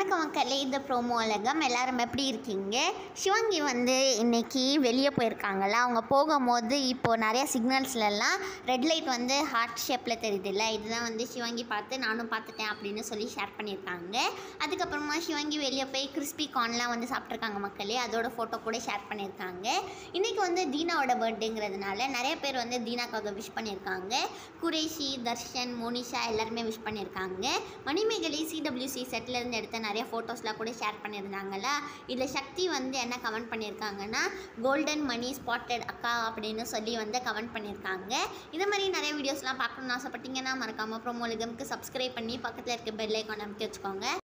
வணக்கம் மக்களே இந்த ப்ரோமோ உலகம் எல்லாரும் எப்படி இருக்கீங்க சிவங்கி வந்து இன்னைக்கு வெளியே போயிருக்காங்கல்ல அவங்க போகும்போது இப்போது நிறைய சிக்னல்ஸ்லலாம் ரெட் லைட் வந்து ஹார்ட் ஷேப்பில் தெரியுதுல்ல இதுதான் வந்து சிவங்கி பார்த்து நானும் பார்த்துட்டேன் அப்படின்னு சொல்லி ஷேர் பண்ணியிருக்காங்க அதுக்கப்புறமா சிவங்கி வெளியே போய் கிறிஸ்பி கார்ன்லாம் வந்து சாப்பிட்ருக்காங்க மக்களே அதோட ஃபோட்டோ கூட ஷேர் பண்ணியிருக்காங்க இன்றைக்கி வந்து தீனாவோட பர்த்டேங்கிறதுனால நிறைய பேர் வந்து தீனாக்காக விஷ் பண்ணியிருக்காங்க குரேஷி தர்ஷன் மோனிஷா எல்லாருமே விஷ் பண்ணியிருக்காங்க மணிமேகலை சிடபிள்யூசி செட்டில் இருந்து எடுத்த நிறைய ஃபோட்டோஸ்லாம் கூட ஷேர் பண்ணியிருந்தாங்களா இதில் சக்தி வந்து என்ன கமெண்ட் பண்ணியிருக்காங்கன்னா கோல்டன் மணி ஸ்பாட்டட் அக்கா அப்படின்னு சொல்லி வந்து கமெண்ட் பண்ணியிருக்காங்க இந்த மாதிரி நிறைய வீடியோஸ்லாம் பார்க்கணுன்னு ஆசைப்பட்டீங்கன்னா மறக்காமல் ப்ரோமோலிகம்க்கு சப்ஸ்கிரைப் பண்ணி பக்கத்தில் இருக்க பெல் ஐக்கான் அமைக்க வச்சுக்கோங்க